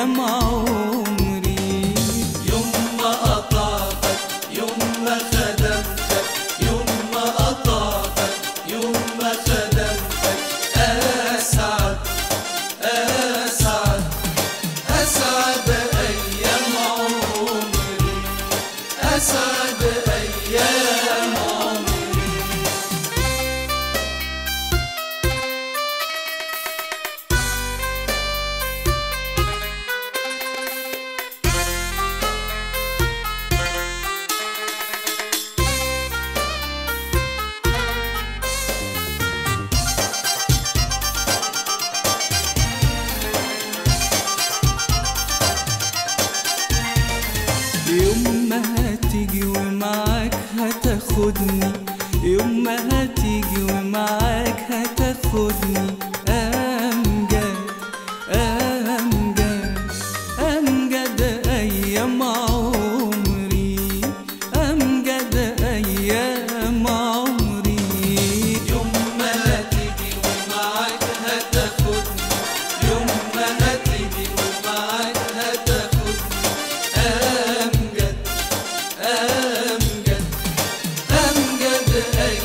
أيام عمري يوم ما قطعتك يوم ما خدمتك يوم ما قطعتك يوم ما خدمتك أسعد أسعد أسعد أيام عمري أسعد أيام عمري يوم ما هتيجي ومعاك هتاخدني يوم ما هتيجي ومعاك هتاخدني أمجد أمجد أمجد أيام عمري أمجد أيام عمري يوم ما هتيجي ومعاك هتاخدني يوم ما هتيجي ومعاك هتاخدني أمجد أمجد أمجد